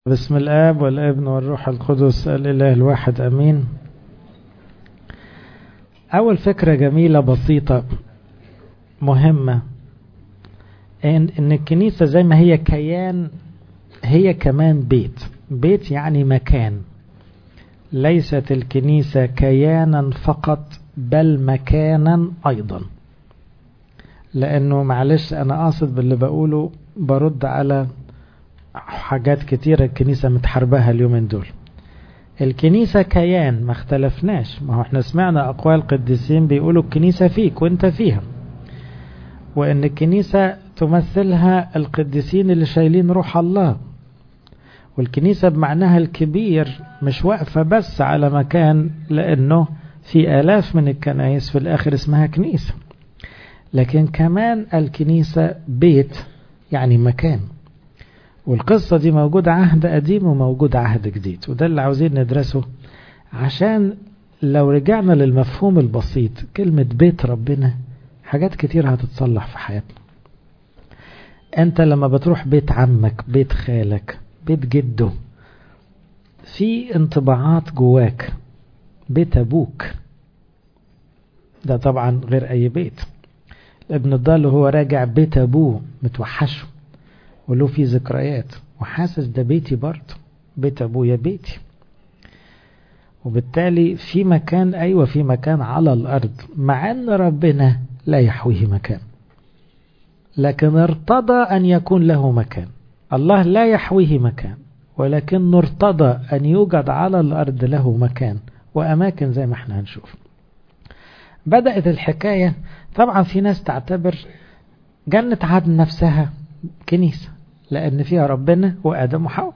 بسم الآب والابن والروح القدس الإله الواحد أمين أول فكرة جميلة بسيطة مهمة إن, إن الكنيسة زي ما هي كيان هي كمان بيت بيت يعني مكان ليست الكنيسة كيانا فقط بل مكانا أيضا لأنه معلش أنا قاصد باللي بقوله برد على حاجات كتيرة الكنيسة متحربها اليومين دول الكنيسة كيان ما اختلفناش ما هو احنا سمعنا أقوال قديسين بيقولوا الكنيسة فيك وانت فيها وان الكنيسة تمثلها القديسين اللي شايلين روح الله والكنيسة بمعناها الكبير مش واقفة بس على مكان لأنه في آلاف من الكنائس في الآخر اسمها كنيسة لكن كمان الكنيسة بيت يعني مكان والقصة دي موجودة عهد قديم وموجود عهد جديد وده اللي عاوزين ندرسه عشان لو رجعنا للمفهوم البسيط كلمة بيت ربنا حاجات كتير هتتصلح في حياتنا انت لما بتروح بيت عمك بيت خالك بيت جده في انطباعات جواك بيت ابوك ده طبعا غير اي بيت ابن الضال وهو راجع بيت ابوه متوحشه وله في ذكريات وحاسس ده بيتي برضه بيت ابويا بيتي وبالتالي في مكان ايوه في مكان على الارض مع ان ربنا لا يحويه مكان لكن ارتضى ان يكون له مكان الله لا يحويه مكان ولكن ارتضى ان يوجد على الارض له مكان واماكن زي ما احنا هنشوف بدات الحكايه طبعا في ناس تعتبر جنه عدن نفسها كنيسه لأن فيها ربنا وآدم وحواء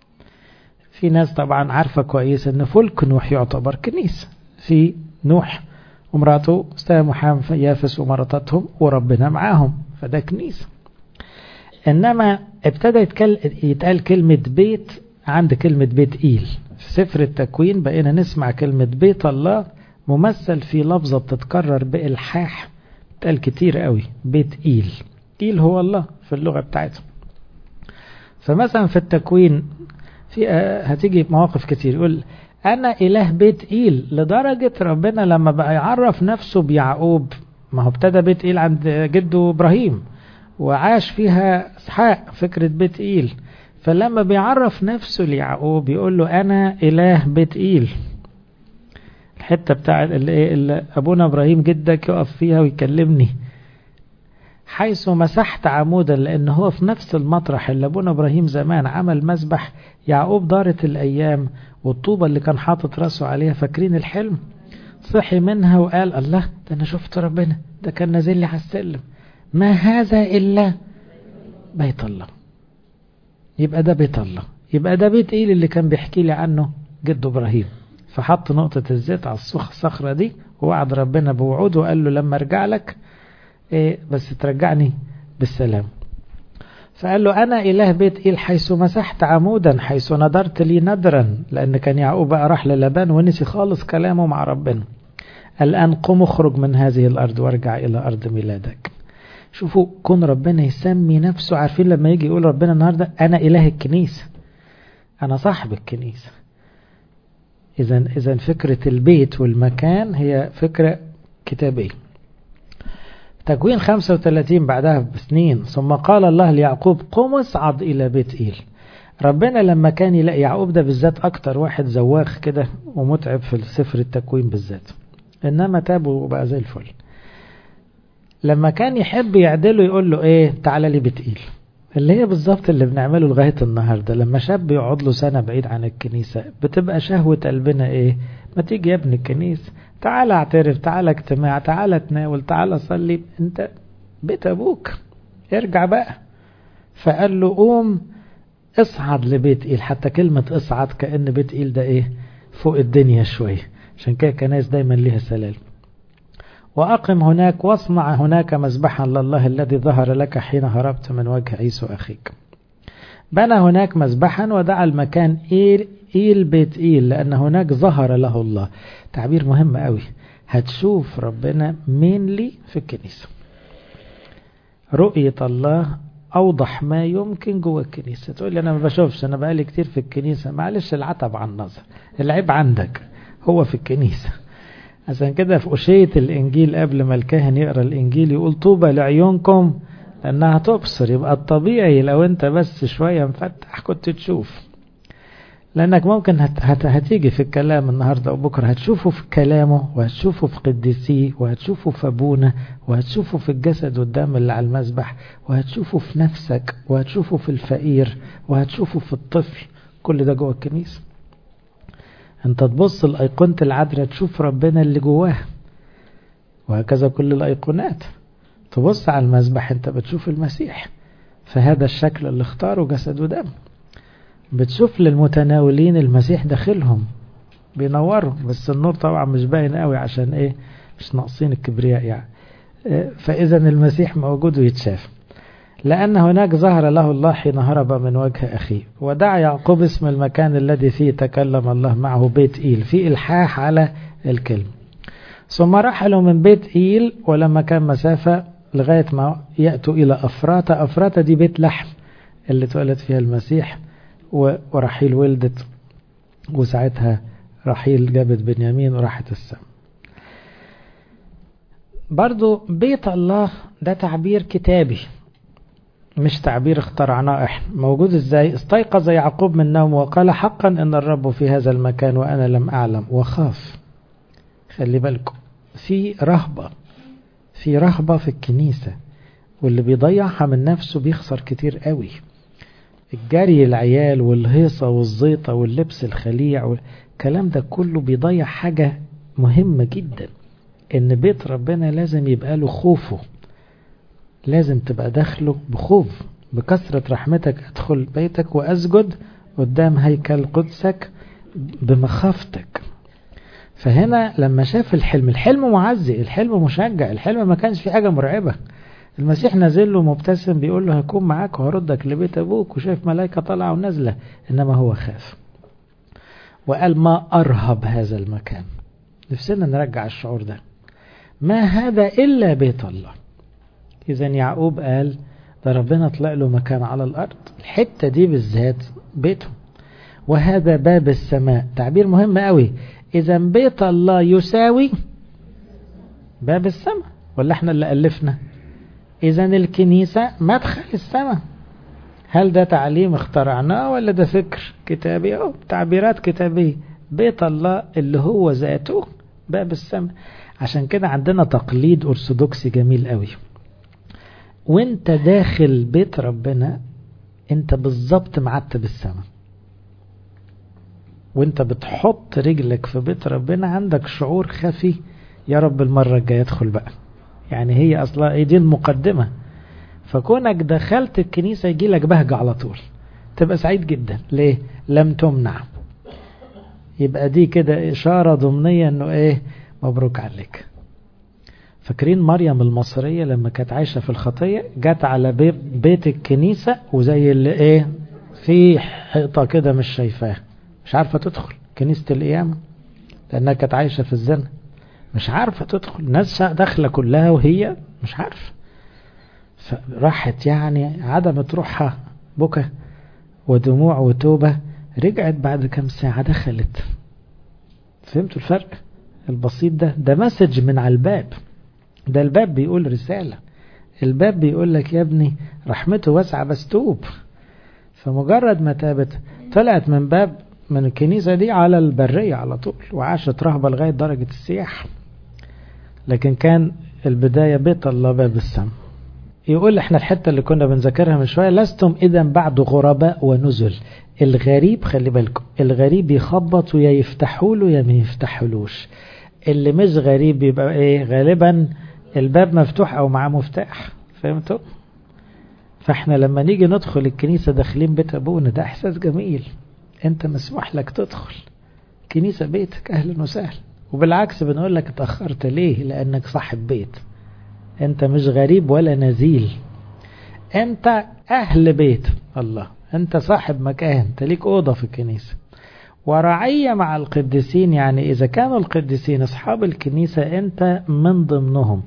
في ناس طبعا عارفة كويس أن فلك نوح يعتبر كنيسة في نوح ومراته سام وحام يافس ومراتاتهم وربنا معاهم فده كنيسة إنما ابتدى يتقال كلمة بيت عند كلمة بيت إيل في سفر التكوين بقينا نسمع كلمة بيت الله ممثل في لفظة بتتكرر بإلحاح تقال كتير قوي بيت إيل إيل هو الله في اللغة بتاعتهم فمثلا في التكوين في هتيجي مواقف كتير يقول أنا إله بيت إيل لدرجة ربنا لما بقى يعرف نفسه بيعقوب ما هو ابتدى بيت إيل عند جده إبراهيم وعاش فيها إسحاق فكرة بيت إيل فلما بيعرف نفسه ليعقوب يقول له أنا إله بيت إيل الحتة بتاع اللي, اللي أبونا إبراهيم جدك يقف فيها ويكلمني حيث مسحت عمودا لأن هو في نفس المطرح اللي أبونا إبراهيم زمان عمل مسبح يعقوب دارت الأيام والطوبة اللي كان حاطط راسه عليها فاكرين الحلم صحي منها وقال الله ده أنا شفت ربنا ده كان نازل لي على السلم ما هذا إلا بيت الله يبقى ده بيت الله يبقى ده بيت إيل اللي كان بيحكي لي عنه جده إبراهيم فحط نقطة الزيت على الصخرة دي ووعد ربنا بوعود وقال له لما ارجع لك إيه بس ترجعني بالسلام فقال له أنا إله بيت إيل حيث مسحت عمودا حيث نظرت لي ندرا لأن كان يعقوب بقى راح للبان ونسي خالص كلامه مع ربنا الآن قم اخرج من هذه الأرض وارجع إلى أرض ميلادك شوفوا كون ربنا يسمي نفسه عارفين لما يجي يقول ربنا النهاردة أنا إله الكنيسة أنا صاحب الكنيسة إذا إذا فكرة البيت والمكان هي فكرة كتابية تكوين 35 بعدها بسنين ثم قال الله ليعقوب قم اصعد إلى بيت إيل ربنا لما كان يلاقي يعقوب ده بالذات أكتر واحد زواخ كده ومتعب في سفر التكوين بالذات إنما تاب وبقى زي الفل لما كان يحب يعدله يقول له إيه تعالى لي بيت إيل اللي هي بالظبط اللي بنعمله لغاية النهاردة لما شاب يقعد له سنة بعيد عن الكنيسة بتبقى شهوة قلبنا إيه ما تيجي يا ابن الكنيسة تعال اعترف تعال اجتماع تعال تناول تعال صلي انت بيت ابوك ارجع بقى فقال له قوم اصعد لبيت ايل حتى كلمة اصعد كأن بيت ايل ده ايه فوق الدنيا شوية عشان كده كنايس دايما ليها سلال وأقم هناك واصنع هناك مذبحا لله الذي ظهر لك حين هربت من وجه عيسو أخيك بنى هناك مذبحا ودعا المكان إيل, إيل بيت إيل لأن هناك ظهر له الله تعبير مهم قوي هتشوف ربنا مينلي في الكنيسة رؤية الله أوضح ما يمكن جوه الكنيسة تقول لي أنا ما بشوفش أنا بقالي كتير في الكنيسة معلش العتب عن النظر العيب عندك هو في الكنيسة عشان كده في أشية الإنجيل قبل ما الكاهن يقرأ الإنجيل يقول طوبى لعيونكم لأنها تبصر يبقى الطبيعي لو أنت بس شوية مفتح كنت تشوف لأنك ممكن هت هت هتيجي في الكلام النهاردة وبكرة هتشوفه في كلامه وهتشوفه في قديسيه وهتشوفه في أبونا وهتشوفه في الجسد والدم اللي على المذبح وهتشوفه في نفسك وهتشوفه في الفقير وهتشوفه في الطفل كل ده جوه الكنيسة انت تبص الأيقونة العذراء تشوف ربنا اللي جواها وهكذا كل الأيقونات تبص على المذبح انت بتشوف المسيح فهذا الشكل اللي اختاره جسد ودم بتشوف للمتناولين المسيح داخلهم بينوروا بس النور طبعا مش باين قوي عشان ايه مش ناقصين الكبرياء يعني فاذا المسيح موجود ويتشاف لأن هناك ظهر له الله حين هرب من وجه أخيه ودعا يعقوب اسم المكان الذي فيه تكلم الله معه بيت إيل في إلحاح على الكلمة ثم رحلوا من بيت إيل ولما كان مسافة لغاية ما يأتوا إلى أفراتا أفراتا دي بيت لحم اللي اتولد فيها المسيح ورحيل ولدت وساعتها رحيل جابت بنيامين وراحت السماء برضو بيت الله ده تعبير كتابي مش تعبير اخترعناه احنا موجود ازاي استيقظ يعقوب من نوم وقال حقا ان الرب في هذا المكان وانا لم اعلم وخاف خلي بالكم في رهبة في رهبة في الكنيسة واللي بيضيعها من نفسه بيخسر كتير قوي الجري العيال والهيصة والزيطة واللبس الخليع والكلام ده كله بيضيع حاجة مهمة جدا ان بيت ربنا لازم يبقى له خوفه لازم تبقى داخله بخوف بكثرة رحمتك ادخل بيتك واسجد قدام هيكل قدسك بمخافتك فهنا لما شاف الحلم الحلم معزي الحلم مشجع الحلم ما كانش في حاجة مرعبة المسيح نازل له مبتسم بيقول له هكون معاك وهردك لبيت ابوك وشايف ملائكة طالعة ونازلة انما هو خاف وقال ما ارهب هذا المكان نفسنا نرجع الشعور ده ما هذا الا بيت الله اذا يعقوب قال ده ربنا طلع له مكان على الارض الحتة دي بالذات بيته وهذا باب السماء تعبير مهم قوي اذا بيت الله يساوي باب السماء ولا احنا اللي الفنا اذا الكنيسة مدخل السماء هل ده تعليم اخترعناه ولا ده فكر كتابي او تعبيرات كتابية بيت الله اللي هو ذاته باب السماء عشان كده عندنا تقليد ارثوذكسي جميل قوي وانت داخل بيت ربنا انت بالظبط معتب السماء وانت بتحط رجلك في بيت ربنا عندك شعور خفي يا رب المرة الجاية ادخل بقى يعني هي اصلا ايه دي المقدمة فكونك دخلت الكنيسة يجي لك بهجة على طول تبقى سعيد جدا ليه لم تمنع يبقى دي كده اشارة ضمنية انه ايه مبروك عليك فاكرين مريم المصرية لما كانت عايشة في الخطية جت على بيت الكنيسة وزي اللي ايه في حيطة كده مش شايفاه مش عارفة تدخل كنيسة القيامة لأنها كانت عايشة في الزنا مش عارفة تدخل الناس داخلة كلها وهي مش عارفة فراحت يعني عدمت روحها بكى ودموع وتوبة رجعت بعد كم ساعة دخلت فهمتوا الفرق البسيط ده ده مسج من على الباب ده الباب بيقول رسالة الباب بيقول لك يا ابني رحمته واسعة بس توب فمجرد ما تابت طلعت من باب من الكنيسة دي على البرية على طول وعاشت رهبة لغاية درجة السياح لكن كان البداية بيت الله باب السماء يقول احنا الحتة اللي كنا بنذكرها من شوية لستم اذا بعد غرباء ونزل الغريب خلي بالكم الغريب يخبط ويا يفتحوا له يا ما يفتحولوش اللي مش غريب يبقى ايه غالبا الباب مفتوح او معاه مفتاح فهمتوا فاحنا لما نيجي ندخل الكنيسة داخلين بيت ابونا ده احساس جميل انت مسموح لك تدخل كنيسة بيتك اهلا وسهلا وبالعكس بنقول لك اتأخرت ليه لانك صاحب بيت انت مش غريب ولا نزيل انت اهل بيت الله انت صاحب مكان انت ليك اوضة في الكنيسة ورعية مع القديسين يعني اذا كانوا القديسين اصحاب الكنيسة انت من ضمنهم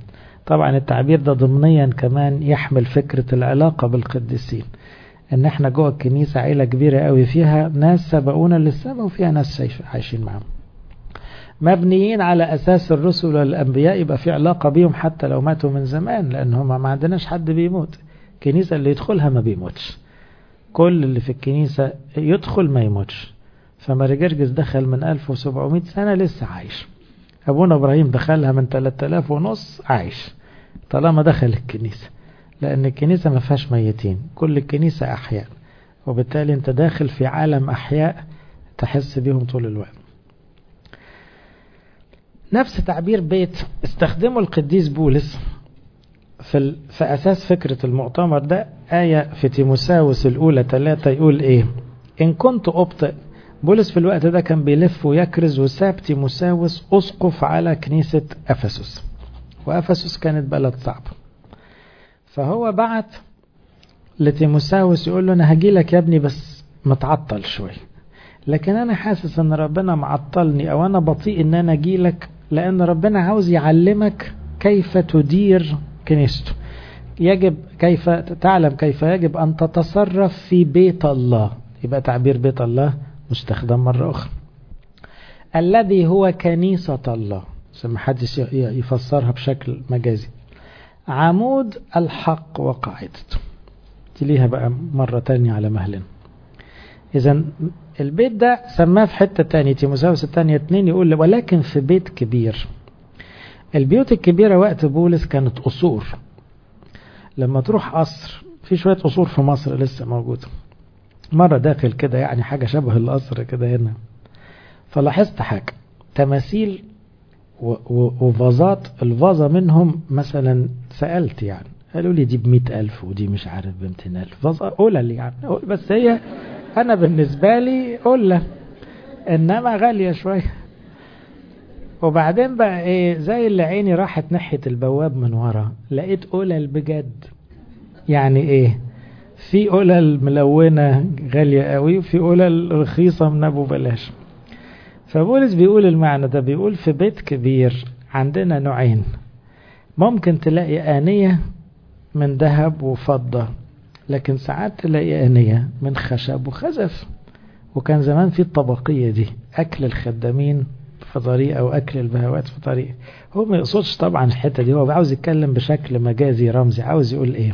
طبعا التعبير ده ضمنيا كمان يحمل فكرة العلاقة بالقديسين ان احنا جوه الكنيسة عيلة كبيرة قوي فيها ناس سبقونا للسماء وفيها ناس عايشين معاهم مبنيين على أساس الرسل والأنبياء يبقى في علاقة بيهم حتى لو ماتوا من زمان لأن هم ما عندناش حد بيموت الكنيسة اللي يدخلها ما بيموتش كل اللي في الكنيسة يدخل ما يموتش فماري جرجس دخل من 1700 سنة لسه عايش أبونا إبراهيم دخلها من 3000 ونص عايش طالما دخل الكنيسة لأن الكنيسة ما فيهاش ميتين كل الكنيسة أحياء وبالتالي أنت داخل في عالم أحياء تحس بيهم طول الوقت نفس تعبير بيت استخدمه القديس بولس في, ال... في أساس فكرة المؤتمر ده آية في تيموساوس الأولى ثلاثة يقول إيه إن كنت أبطئ بولس في الوقت ده كان بيلف ويكرز وساب تيموساوس أسقف على كنيسة أفسس وأفسس كانت بلد صعبة فهو بعت لتيموساوس يقول له أنا هجي لك يا ابني بس متعطل شوي لكن أنا حاسس أن ربنا معطلني أو أنا بطيء أن أنا أجي لك لأن ربنا عاوز يعلمك كيف تدير كنيسته يجب كيف تعلم كيف يجب أن تتصرف في بيت الله يبقى تعبير بيت الله مستخدم مرة أخرى الذي هو كنيسة الله ما حدش يفسرها بشكل مجازي عمود الحق وقاعدته ليها بقى مرة تانية على مهلنا إذا البيت ده سماه في حتة تانية تيموساوس الثانية اتنين يقول ولكن في بيت كبير البيوت الكبيرة وقت بولس كانت قصور لما تروح قصر في شوية قصور في مصر لسه موجودة مرة داخل كده يعني حاجة شبه القصر كده هنا فلاحظت حاجة تماثيل وفازات الفازة منهم مثلا سألت يعني قالوا لي دي بمئة ألف ودي مش عارف بمتين ألف فازة قلل يعني بس هي أنا بالنسبة لي قلة إنما غالية شوية وبعدين بقى إيه زي اللي عيني راحت ناحية البواب من ورا لقيت قلل بجد يعني إيه في قلل ملونة غالية قوي وفي قلل رخيصة من أبو بلاش فبولس بيقول المعنى ده بيقول في بيت كبير عندنا نوعين ممكن تلاقي آنية من ذهب وفضة لكن ساعات تلاقي آنية من خشب وخزف وكان زمان في الطبقية دي أكل الخدامين في طريق أو أكل البهوات في طريق هو ما يقصدش طبعا الحتة دي هو عاوز يتكلم بشكل مجازي رمزي عاوز يقول إيه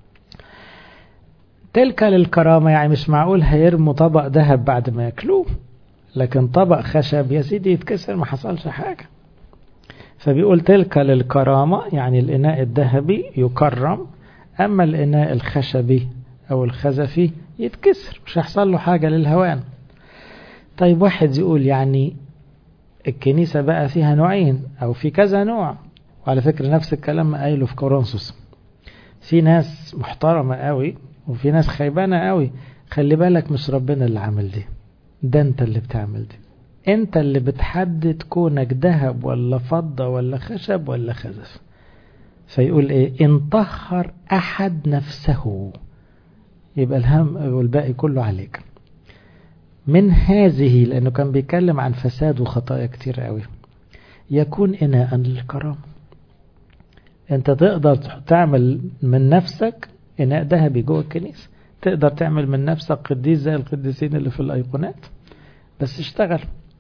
تلك للكرامة يعني مش معقول هيرموا طبق ذهب بعد ما ياكلوه لكن طبق خشب يا سيدي يتكسر ما حصلش حاجة فبيقول تلك للكرامة يعني الإناء الذهبي يكرم أما الإناء الخشبي أو الخزفي يتكسر مش هيحصل له حاجة للهوان طيب واحد يقول يعني الكنيسة بقى فيها نوعين أو في كذا نوع وعلى فكرة نفس الكلام قايله في كورنثوس في ناس محترمة قوي وفي ناس خيبانة قوي خلي بالك مش ربنا اللي عامل دي ده انت اللي بتعمل دي انت اللي بتحدد كونك ذهب ولا فضة ولا خشب ولا خزف فيقول ايه ان طهر احد نفسه يبقى الهم والباقي كله عليك من هذه لانه كان بيتكلم عن فساد وخطايا كتير قوي يكون اناء للكرامة انت تقدر تعمل من نفسك اناء ذهبي جوه الكنيسة تقدر تعمل من نفسك قديس زي القديسين اللي في الايقونات بس اشتغل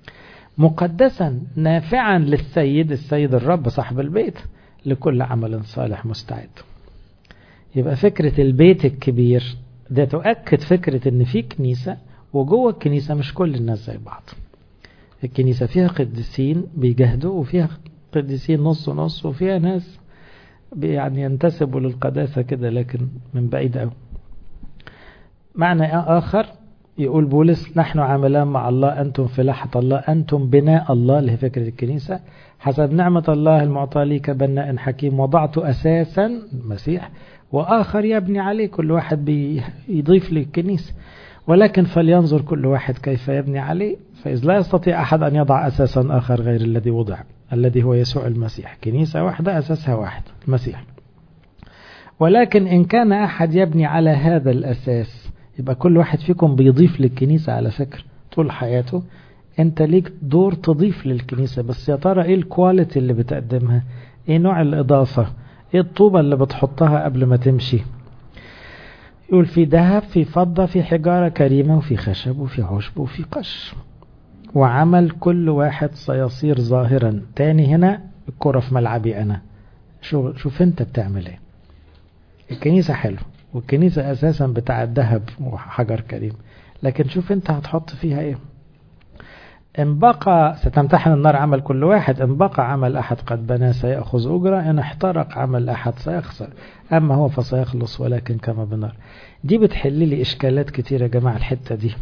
مقدسا نافعا للسيد السيد الرب صاحب البيت لكل عمل صالح مستعد يبقى فكرة البيت الكبير ده تؤكد فكرة ان في كنيسة وجوه الكنيسة مش كل الناس زي بعض الكنيسة فيها قديسين بيجاهدوا وفيها قديسين نص ونص وفيها ناس يعني ينتسبوا للقداسة كده لكن من بعيد قوي معنى آخر يقول بولس نحن عاملان مع الله أنتم فلاحة الله أنتم بناء الله اللي هي فكرة الكنيسة حسب نعمة الله المعطاة لي كبناء حكيم وضعت أساسا المسيح وآخر يبني عليه كل واحد بيضيف للكنيسة ولكن فلينظر كل واحد كيف يبني عليه فإذ لا يستطيع أحد أن يضع أساسا آخر غير الذي وضع الذي هو يسوع المسيح كنيسة واحدة أساسها واحد المسيح ولكن إن كان أحد يبني على هذا الأساس يبقى كل واحد فيكم بيضيف للكنيسة على فكرة طول حياته انت ليك دور تضيف للكنيسة بس يا ترى ايه الكواليتي اللي بتقدمها ايه نوع الاضافة ايه الطوبة اللي بتحطها قبل ما تمشي يقول في ذهب في فضة في حجارة كريمة وفي خشب وفي عشب وفي قش وعمل كل واحد سيصير ظاهرا تاني هنا الكرة في ملعبي أنا شوف, شوف انت بتعمل ايه الكنيسة حلو والكنيسة أساسا بتاع الذهب وحجر كريم لكن شوف انت هتحط فيها ايه إن بقى ستمتحن النار عمل كل واحد إن بقى عمل أحد قد بنى سيأخذ أجرة إن احترق عمل أحد سيخسر أما هو فسيخلص ولكن كما بنار دي بتحل لي إشكالات كتير يا جماعة الحتة دي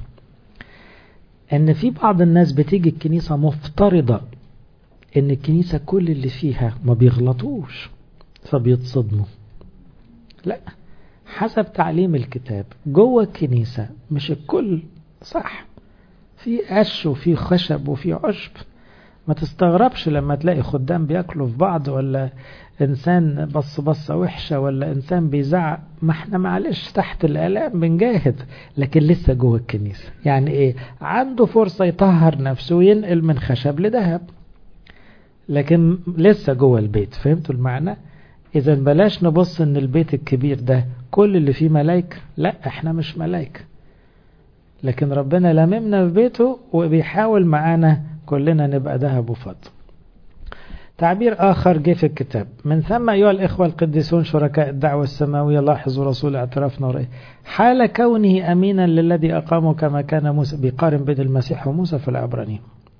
إن في بعض الناس بتيجي الكنيسة مفترضة إن الكنيسة كل اللي فيها ما بيغلطوش فبيتصدموا لا حسب تعليم الكتاب جوه الكنيسة مش الكل صح في قش وفي خشب وفي عشب ما تستغربش لما تلاقي خدام بياكلوا في بعض ولا انسان بص بصة وحشة ولا انسان بيزعق ما احنا معلش تحت الالام بنجاهد لكن لسه جوه الكنيسة يعني ايه عنده فرصة يطهر نفسه وينقل من خشب لذهب لكن لسه جوه البيت فهمتوا المعنى اذا بلاش نبص ان البيت الكبير ده كل اللي فيه ملايكة لا احنا مش ملايكة لكن ربنا لممنا في بيته وبيحاول معانا كلنا نبقى ذهب وفضة تعبير آخر جه في الكتاب من ثم أيها الإخوة القديسون شركاء الدعوة السماوية لاحظوا رسول اعترافنا ورأيه حال كونه أمينا للذي أقامه كما كان موسى بيقارن بين المسيح وموسى في العبرانيين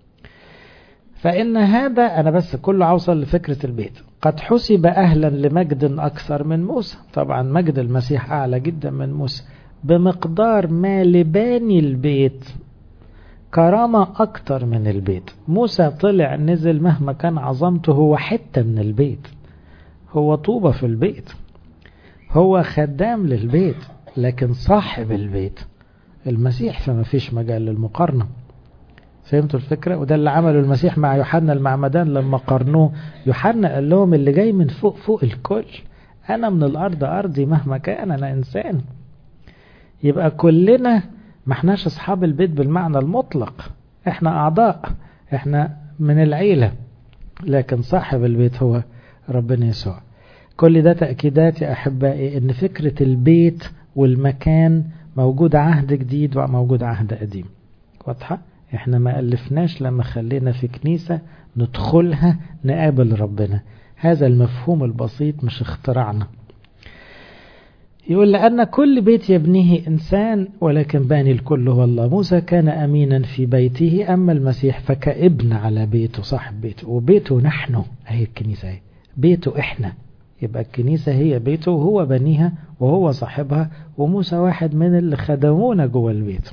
فإن هذا أنا بس كله عوصل لفكرة البيت قد حسب أهلا لمجد أكثر من موسى طبعا مجد المسيح أعلى جدا من موسى بمقدار ما لباني البيت كرامة أكتر من البيت موسى طلع نزل مهما كان عظمته هو حتة من البيت هو طوبة في البيت هو خدام للبيت لكن صاحب البيت المسيح فما فيش مجال للمقارنة فهمتوا الفكرة وده اللي عمله المسيح مع يوحنا المعمدان لما قارنوه يوحنا قال لهم اللي جاي من فوق فوق الكل أنا من الأرض أرضي مهما كان أنا إنسان يبقى كلنا ما احناش أصحاب البيت بالمعنى المطلق احنا أعضاء احنا من العيلة لكن صاحب البيت هو ربنا يسوع كل ده تأكيدات يا أحبائي إن فكرة البيت والمكان موجود عهد جديد وموجود عهد قديم واضحة؟ احنا ما ألفناش لما خلينا في كنيسة ندخلها نقابل ربنا هذا المفهوم البسيط مش اختراعنا يقول لأن كل بيت يبنيه إنسان ولكن باني الكل هو الله موسى كان أمينا في بيته أما المسيح فكابن على بيته صاحب بيته وبيته نحن هي الكنيسة هي بيته إحنا يبقى الكنيسة هي بيته وهو بنيها وهو صاحبها وموسى واحد من اللي خدمونا جوه البيت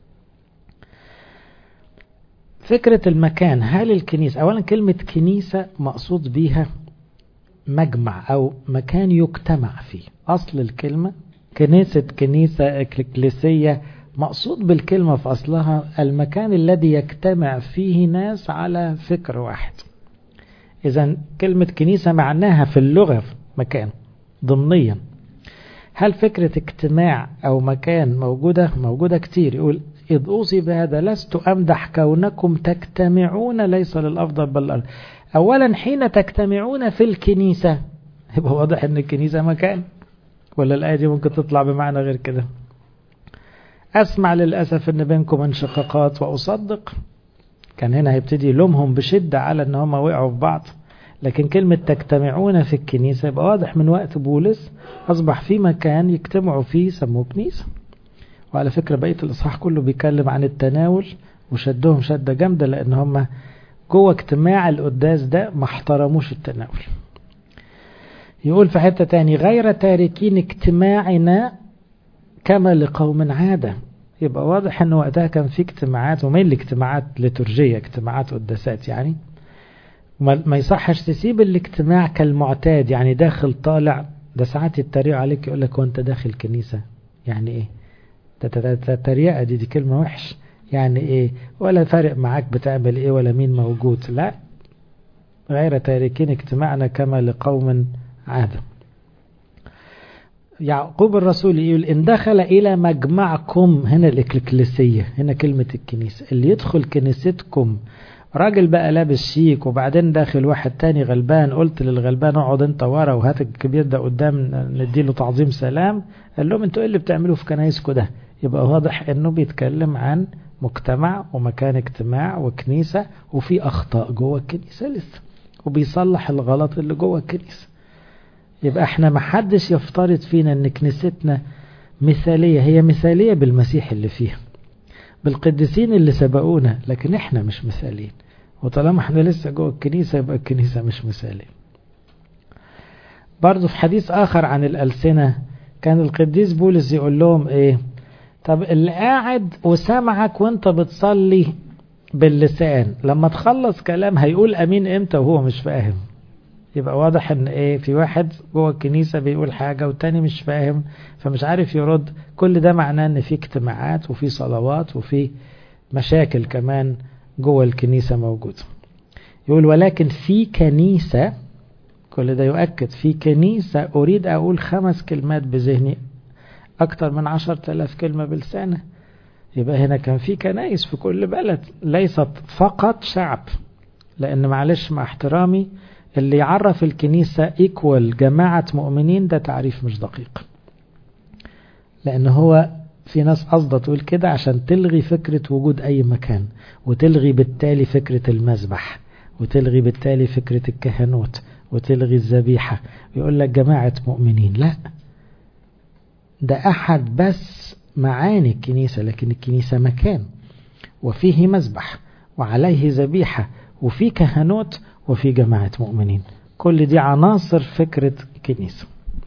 فكرة المكان هل الكنيسة أولا كلمة كنيسة مقصود بيها مجمع أو مكان يجتمع فيه أصل الكلمة كنيسة كنيسة إكليسية مقصود بالكلمة في أصلها المكان الذي يجتمع فيه ناس على فكر واحد إذا كلمة كنيسة معناها في اللغة مكان ضمنيا هل فكرة اجتماع أو مكان موجودة موجودة كتير يقول إذ أوصي بهذا لست أمدح كونكم تجتمعون ليس للأفضل بل الأرض أولا حين تجتمعون في الكنيسة يبقى واضح أن الكنيسة مكان ولا الآية دي ممكن تطلع بمعنى غير كده أسمع للأسف أن بينكم انشقاقات وأصدق كان هنا هيبتدي يلومهم بشدة على أن هم وقعوا في بعض لكن كلمة تجتمعون في الكنيسة يبقى واضح من وقت بولس أصبح في مكان يجتمعوا فيه سموه كنيسة وعلى فكرة بقية الإصحاح كله بيتكلم عن التناول وشدهم شدة جامدة لأن هم جوه اجتماع القداس ده ما احترموش التناول يقول في حتة تاني غير تاركين اجتماعنا كما لقوم عادة يبقى واضح ان وقتها كان في اجتماعات ومين الاجتماعات لترجية اجتماعات قداسات يعني ما يصحش تسيب الاجتماع كالمعتاد يعني داخل طالع ده ساعات يتريق عليك يقول لك وانت داخل كنيسة يعني ايه تريقة دي دي كلمة وحش يعني ايه ولا فارق معاك بتعمل ايه ولا مين موجود لا غير تاركين اجتماعنا كما لقوم عادة يعقوب الرسول يقول إن دخل إلى مجمعكم هنا الإكليسية هنا كلمة الكنيسة اللي يدخل كنيستكم راجل بقى لابس شيك وبعدين داخل واحد تاني غلبان قلت للغلبان اقعد انت ورا وهات الكبير ده قدام نديله تعظيم سلام قال لهم انتوا ايه اللي بتعملوه في كنايسكم ده يبقى واضح انه بيتكلم عن مجتمع ومكان اجتماع وكنيسة وفي اخطاء جوه الكنيسة لسه وبيصلح الغلط اللي جوه الكنيسة يبقى احنا محدش يفترض فينا ان كنيستنا مثالية هي مثالية بالمسيح اللي فيها بالقديسين اللي سبقونا لكن احنا مش مثاليين وطالما احنا لسه جوه الكنيسة يبقى الكنيسة مش مثالية برضو في حديث آخر عن الألسنة كان القديس بولس يقول لهم ايه طب اللي قاعد وسامعك وانت بتصلي باللسان لما تخلص كلام هيقول امين امتى وهو مش فاهم يبقى واضح ان ايه في واحد جوه الكنيسة بيقول حاجة والتاني مش فاهم فمش عارف يرد كل ده معناه ان في اجتماعات وفي صلوات وفي مشاكل كمان جوه الكنيسة موجودة يقول ولكن في كنيسة كل ده يؤكد في كنيسة أريد أقول خمس كلمات بذهني أكتر من عشر تلاف كلمة بلسانه يبقى هنا كان في كنائس في كل بلد ليست فقط شعب لأن معلش مع احترامي اللي يعرف الكنيسة ايكوال جماعة مؤمنين ده تعريف مش دقيق لأن هو في ناس قصده تقول كده عشان تلغي فكرة وجود أي مكان وتلغي بالتالي فكرة المذبح وتلغي بالتالي فكرة الكهنوت وتلغي الذبيحة ويقول لك جماعة مؤمنين لا ده أحد بس معاني الكنيسة لكن الكنيسة مكان وفيه مذبح وعليه ذبيحة وفي كهنوت وفي جماعة مؤمنين كل دي عناصر فكرة كنيسة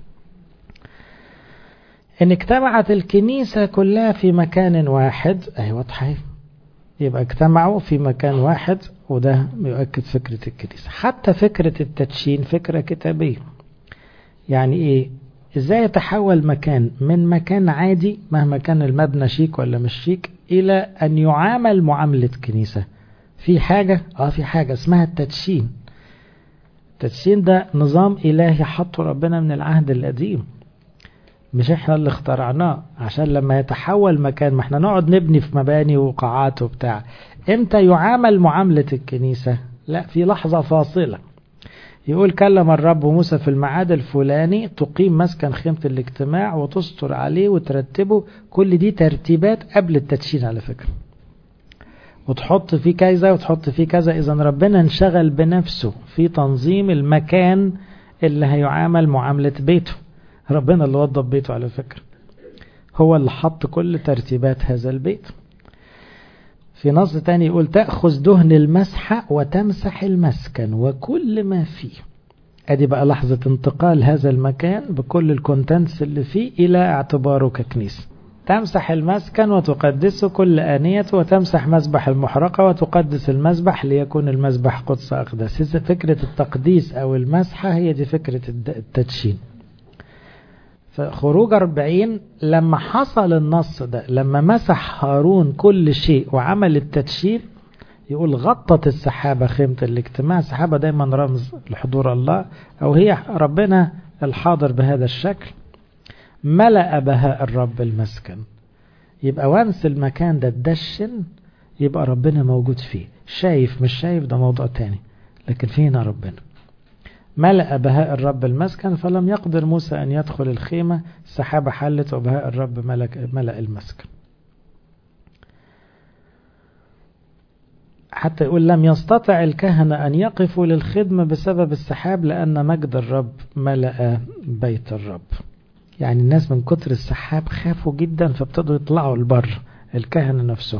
إن اجتمعت الكنيسة كلها في مكان واحد أي واضحة يبقى اجتمعوا في مكان واحد وده يؤكد فكرة الكنيسة حتى فكرة التدشين فكرة كتابية يعني ايه ازاي يتحول مكان من مكان عادي مهما كان المبنى شيك ولا مش شيك الى ان يعامل معاملة كنيسة في حاجة اه في حاجة اسمها التدشين التدشين ده نظام الهي حطه ربنا من العهد القديم مش احنا اللي اخترعناه عشان لما يتحول مكان ما احنا نقعد نبني في مباني وقاعات وبتاع امتى يعامل معاملة الكنيسة لا في لحظة فاصلة يقول كلم الرب موسى في الميعاد الفلاني تقيم مسكن خيمة الاجتماع وتستر عليه وترتبه كل دي ترتيبات قبل التدشين على فكرة وتحط فيه كذا وتحط فيه كذا إذا ربنا انشغل بنفسه في تنظيم المكان اللي هيعامل معاملة بيته ربنا اللي وضب بيته على فكرة هو اللي حط كل ترتيبات هذا البيت في نص تاني يقول تأخذ دهن المسحة وتمسح المسكن وكل ما فيه ادي بقى لحظة انتقال هذا المكان بكل الكونتنتس اللي فيه الى اعتباره ككنيسة تمسح المسكن وتقدسه كل آنية وتمسح مسبح المحرقة وتقدس المسبح ليكون المسبح قدس أقدس فكرة التقديس أو المسحة هي دي فكرة التدشين فخروج أربعين لما حصل النص ده لما مسح هارون كل شيء وعمل التدشين يقول غطت السحابة خيمة الاجتماع السحابة دايما رمز لحضور الله أو هي ربنا الحاضر بهذا الشكل ملأ بهاء الرب المسكن يبقى وانس المكان ده اتدشن يبقى ربنا موجود فيه شايف مش شايف ده موضوع تاني لكن فينا ربنا ملأ بهاء الرب المسكن فلم يقدر موسى أن يدخل الخيمة السحابة حلت وبهاء الرب ملك ملأ المسكن حتى يقول لم يستطع الكهنة أن يقفوا للخدمة بسبب السحاب لأن مجد الرب ملأ بيت الرب يعني الناس من كتر السحاب خافوا جدا فابتدوا يطلعوا البر الكهنة نفسهم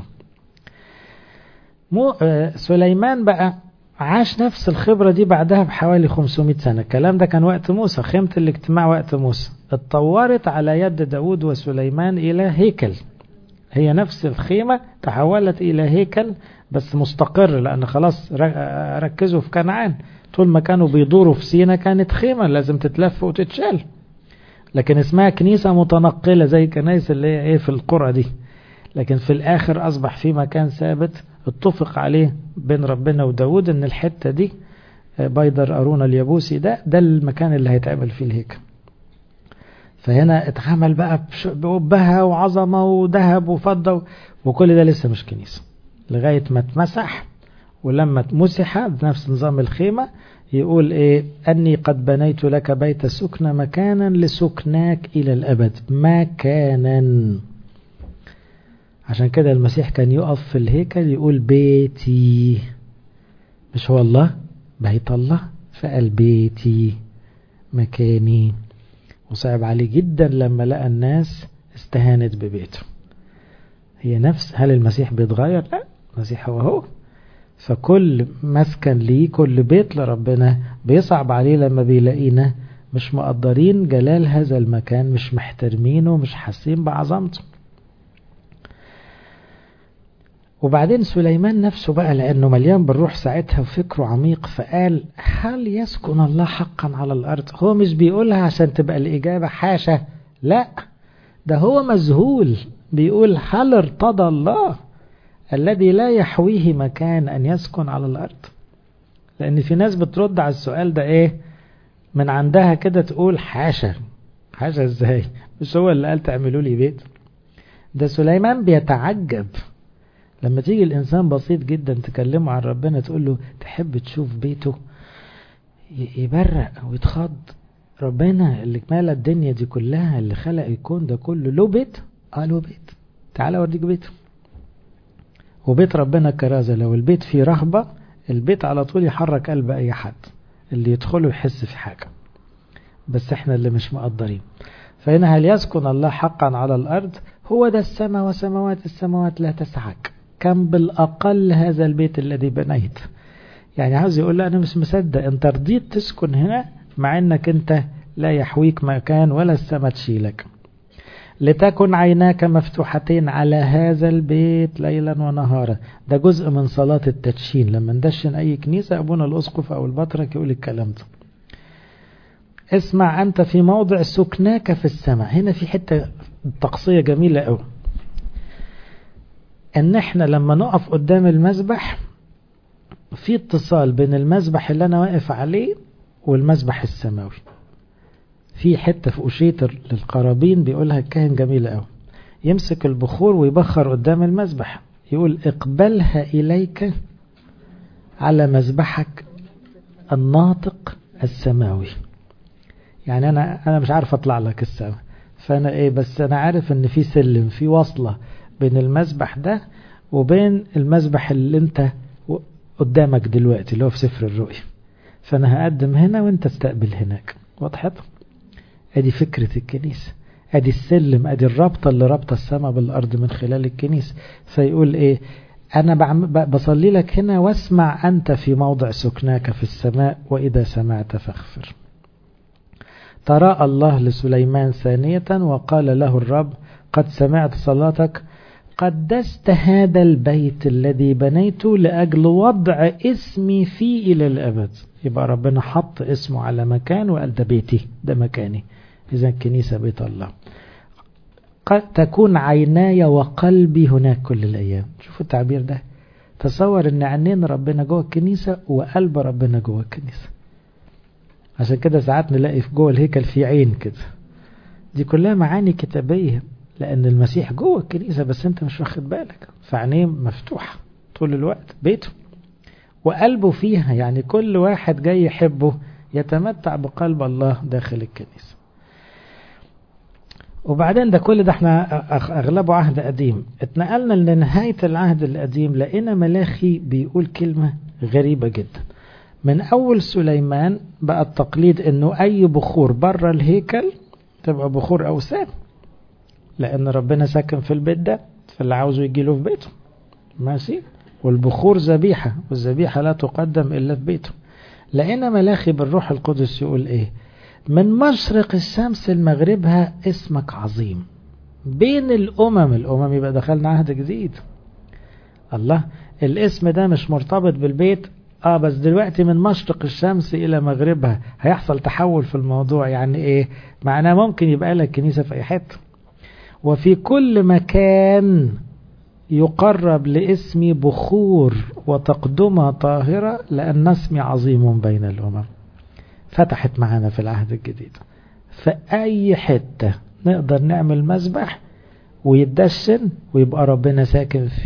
مو سليمان بقى عاش نفس الخبرة دي بعدها بحوالي 500 سنة الكلام ده كان وقت موسى خيمة الاجتماع وقت موسى اتطورت على يد داود وسليمان إلى هيكل هي نفس الخيمة تحولت إلى هيكل بس مستقر لأن خلاص ركزوا في كنعان طول ما كانوا بيدوروا في سينا كانت خيمة لازم تتلف وتتشال لكن اسمها كنيسة متنقلة زي كنايس اللي هي ايه في القرى دي لكن في الآخر أصبح في مكان ثابت اتفق عليه بين ربنا وداود ان الحتة دي بيدر أرون اليابوسي ده ده المكان اللي هيتعمل فيه الهيكل فهنا اتعمل بقى بأبهة وعظمة وذهب وفضة وكل ده لسه مش كنيسة لغاية ما اتمسح ولما مسح بنفس نظام الخيمة يقول ايه أني قد بنيت لك بيت سكن مكانا لسكناك إلى الأبد مكانا عشان كده المسيح كان يقف في الهيكل يقول بيتي مش هو الله بيت الله فقال بيتي مكاني وصعب عليه جدا لما لقى الناس استهانت ببيته هي نفس هل المسيح بيتغير لا المسيح هو هو فكل مسكن ليه كل بيت لربنا بيصعب عليه لما بيلاقينا مش مقدرين جلال هذا المكان مش محترمينه مش حاسين بعظمته وبعدين سليمان نفسه بقى لأنه مليان بالروح ساعتها وفكره عميق فقال هل يسكن الله حقا على الأرض هو مش بيقولها عشان تبقى الإجابة حاشا لا ده هو مذهول بيقول هل ارتضى الله الذي لا يحويه مكان أن يسكن على الأرض لأن في ناس بترد على السؤال ده إيه من عندها كده تقول حاشا حاشا إزاي مش هو اللي قال تعملوا لي بيت ده سليمان بيتعجب لما تيجي الإنسان بسيط جدا تكلمه عن ربنا تقول له تحب تشوف بيته يبرق ويتخض ربنا اللي مال الدنيا دي كلها اللي خلق الكون ده كله له بيت اه له بيت تعالى اوريك بيته وبيت ربنا كرازة لو البيت فيه رهبة البيت على طول يحرك قلب اي حد اللي يدخله يحس في حاجة بس احنا اللي مش مقدرين فهنا هل يسكن الله حقا على الارض هو ده السماء وسماوات السماوات لا تسعك كم بالأقل هذا البيت الذي بنيت يعني عاوز يقول له أنا مش مصدق أنت رضيت تسكن هنا مع أنك أنت لا يحويك مكان ولا السماء تشيلك لتكن عيناك مفتوحتين على هذا البيت ليلا ونهارا ده جزء من صلاة التدشين لما ندشن أي كنيسة أبونا الأسقف أو البطرك يقول الكلام ده اسمع أنت في موضع سكناك في السماء هنا في حتة تقصية جميلة أوي ان احنا لما نقف قدام المسبح في اتصال بين المسبح اللي انا واقف عليه والمسبح السماوي في حتة في أشيتر للقرابين بيقولها الكاهن جميلة قوي يمسك البخور ويبخر قدام المسبح يقول اقبلها إليك على مذبحك الناطق السماوي يعني أنا أنا مش عارف أطلع لك السماء فأنا إيه بس أنا عارف إن في سلم في وصلة بين المسبح ده وبين المسبح اللي انت قدامك دلوقتي اللي هو في سفر الرؤيا فانا هقدم هنا وانت استقبل هناك وضحت ادي فكرة الكنيسة ادي السلم ادي الرابطة اللي رابطة السماء بالارض من خلال الكنيسة فيقول ايه انا بصلي لك هنا واسمع انت في موضع سكناك في السماء واذا سمعت فاغفر تراءى الله لسليمان ثانية وقال له الرب قد سمعت صلاتك قدست هذا البيت الذي بنيته لأجل وضع اسمي فيه إلى الأبد يبقى ربنا حط اسمه على مكان وقال ده بيتي ده مكاني إذا الكنيسة بيت الله قد تكون عيناي وقلبي هناك كل الأيام شوفوا التعبير ده تصور ان عينين ربنا جوه الكنيسة وقلب ربنا جوه الكنيسة عشان كده ساعات نلاقي في جوه الهيكل في عين كده دي كلها معاني كتابية لأن المسيح جوه الكنيسة بس أنت مش واخد بالك فعينيه مفتوحة طول الوقت بيته وقلبه فيها يعني كل واحد جاي يحبه يتمتع بقلب الله داخل الكنيسة وبعدين ده كل ده احنا اغلبه عهد قديم اتنقلنا لنهاية العهد القديم لقينا ملاخي بيقول كلمة غريبة جدا من اول سليمان بقى التقليد انه اي بخور بره الهيكل تبقى بخور اوثان لأن ربنا ساكن في البيت ده فاللي عاوزه يجي له في بيته ماشي والبخور ذبيحة والذبيحة لا تقدم إلا في بيته لقينا ملاخي بالروح القدس يقول إيه من مشرق الشمس لمغربها اسمك عظيم بين الأمم الأمم يبقى دخلنا عهد جديد الله الاسم ده مش مرتبط بالبيت اه بس دلوقتي من مشرق الشمس الى مغربها هيحصل تحول في الموضوع يعني ايه معناه ممكن يبقى لك كنيسة في اي حته وفي كل مكان يقرب لاسمي بخور وتقدمة طاهرة لأن اسمي عظيم بين الأمم فتحت معانا في العهد الجديد في أي حتة نقدر نعمل مسبح ويتدشن ويبقى ربنا ساكن فيه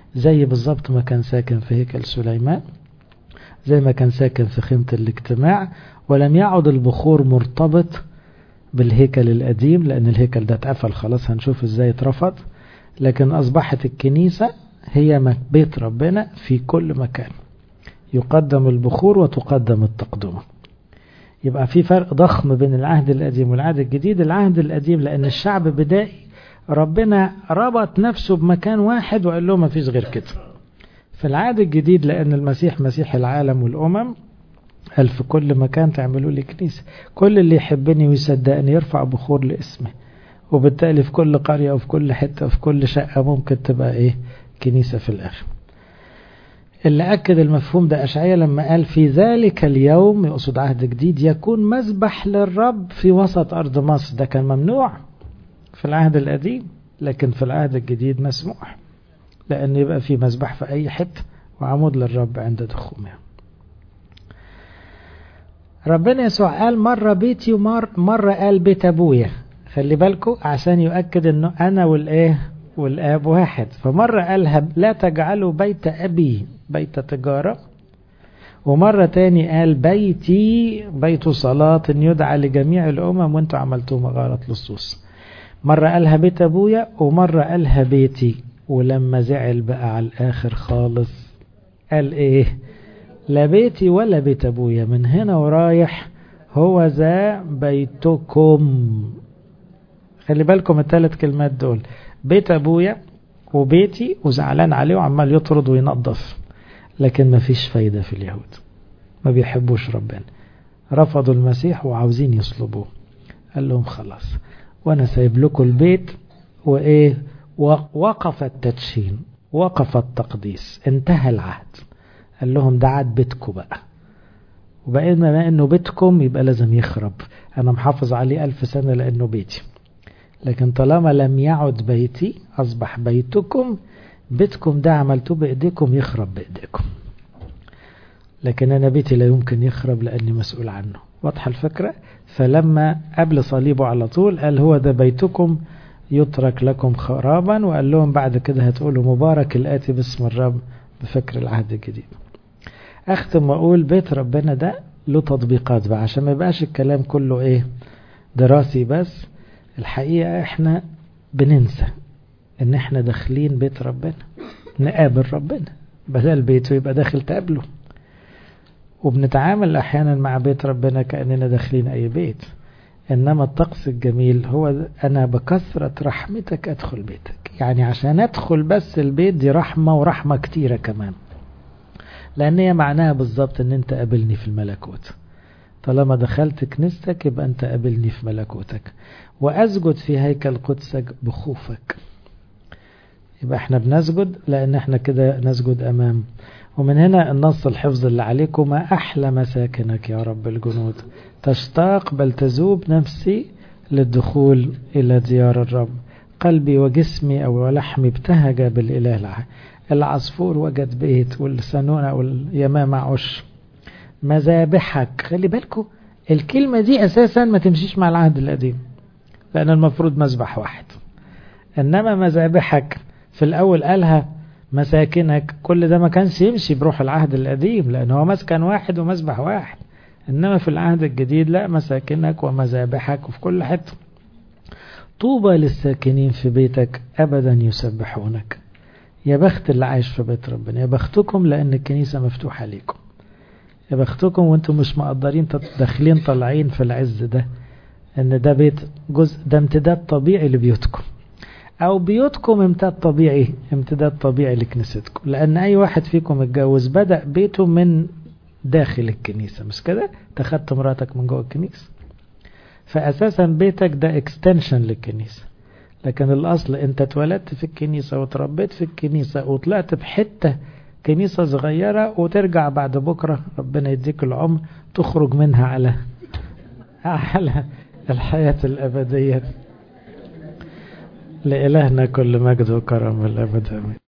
زي بالظبط ما كان ساكن في هيكل سليمان زي ما كان ساكن في خيمة الاجتماع ولم يعد البخور مرتبط بالهيكل القديم لأن الهيكل ده اتقفل خلاص هنشوف ازاي اترفض لكن أصبحت الكنيسة هي بيت ربنا في كل مكان يقدم البخور وتقدم التقدمة يبقى في فرق ضخم بين العهد القديم والعهد الجديد العهد القديم لأن الشعب بدائي ربنا ربط نفسه بمكان واحد وقال له ما فيش غير كده في العهد الجديد لأن المسيح مسيح العالم والأمم قال في كل مكان تعملوا لي كنيسة كل اللي يحبني ويصدقني يرفع بخور لاسمه وبالتالي في كل قرية وفي كل حتة وفي كل شقة ممكن تبقى ايه كنيسة في الآخر اللي أكد المفهوم ده أشعية لما قال في ذلك اليوم يقصد عهد جديد يكون مذبح للرب في وسط أرض مصر ده كان ممنوع في العهد القديم لكن في العهد الجديد مسموح لأن يبقى في مذبح في أي حتة وعمود للرب عند دخومها ربنا يسوع قال مرة بيتي ومرة قال بيت أبويا خلي بالكم عشان يؤكد أنه أنا والإيه والآب واحد فمرة قالها لا تجعلوا بيت أبي بيت تجارة ومرة تاني قال بيتي بيت صلاة يدعى لجميع الأمم وانتوا عملتوه مغارة لصوص مرة قالها بيت أبويا ومرة قالها بيتي ولما زعل بقى على الآخر خالص قال إيه لا بيتي ولا بيت أبويا من هنا ورايح هو ذا بيتكم خلي بالكم الثلاث كلمات دول بيت أبويا وبيتي وزعلان عليه وعمال يطرد وينظف لكن ما فيش فايدة في اليهود ما بيحبوش ربنا رفضوا المسيح وعاوزين يصلبوه قال لهم خلاص وانا سايب لكم البيت وايه وقف التدشين وقف التقديس انتهى العهد قال لهم ده عاد بيتكم بقى وبقينا ما انه بيتكم يبقى لازم يخرب انا محافظ عليه الف سنة لانه بيتي لكن طالما لم يعد بيتي اصبح بيتكم بيتكم ده عملتوه بايديكم يخرب بايديكم لكن انا بيتي لا يمكن يخرب لاني مسؤول عنه واضحه الفكره فلما قبل صليبه على طول قال هو ده بيتكم يترك لكم خرابا وقال لهم بعد كده هتقولوا مبارك الآتي باسم الرب بفكر العهد الجديد أختم وأقول بيت ربنا ده له تطبيقات بقى عشان ما يبقاش الكلام كله إيه دراسي بس الحقيقة إحنا بننسى إن إحنا داخلين بيت ربنا نقابل ربنا بدل بيته يبقى داخل تقابله وبنتعامل أحيانا مع بيت ربنا كأننا داخلين أي بيت إنما الطقس الجميل هو أنا بكثرة رحمتك أدخل بيتك يعني عشان أدخل بس البيت دي رحمة ورحمة كتيرة كمان لأن هي معناها بالظبط أن أنت قابلني في الملكوت طالما دخلت كنيستك يبقى أنت قابلني في ملكوتك وأسجد في هيكل قدسك بخوفك يبقى احنا بنسجد لأن احنا كده نسجد أمام ومن هنا النص الحفظ اللي عليكم ما أحلى مساكنك يا رب الجنود تشتاق بل تذوب نفسي للدخول إلى ديار الرب قلبي وجسمي أو ولحمي ابتهج بالإله العهد العصفور وجد بيت والسنونة واليمامة عش مذابحك خلي بالكم الكلمة دي أساسا ما تمشيش مع العهد القديم لأن المفروض مذبح واحد إنما مذابحك في الأول قالها مساكنك كل ده ما كانش يمشي بروح العهد القديم لأن هو مسكن واحد ومذبح واحد إنما في العهد الجديد لا مساكنك ومذابحك وفي كل حتة طوبى للساكنين في بيتك أبدا يسبحونك يا بخت اللي عايش في بيت ربنا يا بختكم لأن الكنيسة مفتوحة ليكم يا بختكم وانتم مش مقدرين داخلين طالعين في العز ده ان ده بيت جزء ده امتداد طبيعي لبيوتكم او بيوتكم امتداد طبيعي امتداد طبيعي لكنيستكم لان اي واحد فيكم اتجوز بدأ بيته من داخل الكنيسة مش كده تاخدت مراتك من جوه الكنيسة فاساسا بيتك ده اكستنشن للكنيسة لكن الاصل انت اتولدت في الكنيسة وتربيت في الكنيسة وطلعت بحتة كنيسة صغيرة وترجع بعد بكرة ربنا يديك العمر تخرج منها على على الحياة الأبدية لإلهنا كل مجد وكرم الأبد آمين